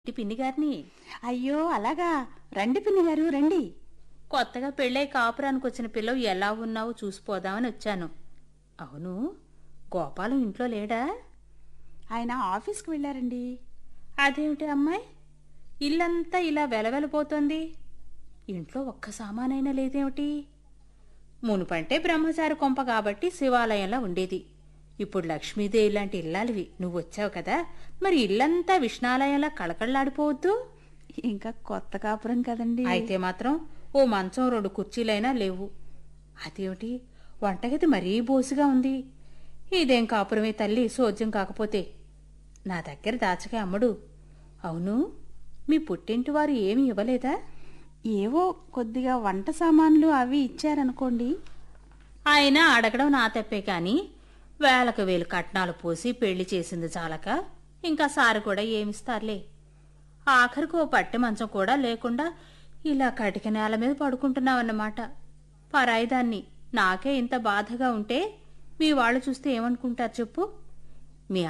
ఇంటి పిన్ని గారిని అయ్యో అలాగా రండి పిన్ని గారు రండి కొత్తగా పెళ్ళై కాపురానికి వచ్చిన పిల్లవు ఎలా ఉన్నావో చూసిపోదామని వచ్చాను అవును గోపాలం ఇంట్లో లేడా ఆయన ఆఫీస్కి వెళ్ళారండి అదేమిటి అమ్మాయి ఇల్లంతా ఇలా వెలవెలపోతోంది ఇంట్లో ఒక్క సామానైనా లేదేమిటి మునుపంటే బ్రహ్మచారి కొంప కాబట్టి శివాలయంలా ఉండేది ఇప్పుడు లక్ష్మీదేవి లాంటి ఇల్లాలివి నువ్వు వచ్చావు కదా మరి ఇల్లంతా విష్ణాలయంలా కళకళలాడిపోవద్దు ఇంకా కొత్త కాపురం కదండి అయితే మాత్రం ఓ మంచం రెండు కుర్చీలైనా లేవు అదేమిటి వంటగది మరీ బోసుగా ఉంది ఇదేం కాపురమే తల్లి సోద్యం కాకపోతే నా దగ్గర దాచకే అమ్మడు అవును మీ పుట్టింటి వారు ఏమీ ఇవ్వలేదా ఏవో కొద్దిగా వంట సామాన్లు అవి ఇచ్చారనుకోండి ఆయన అడగడం నా తప్పే కాని వేలకు వేలు కట్నాలు పోసి పెళ్లి చేసింది చాలక ఇంకా సారి కూడా ఏమిస్తారులే ఆఖరికి ఓ పట్టె మంచం కూడా లేకుండా ఇలా కటిక నేల మీద పడుకుంటున్నావన్నమాట పరాయిదాన్ని నాకే ఇంత బాధగా ఉంటే మీ వాళ్ళు చూస్తే ఏమనుకుంటారు చెప్పు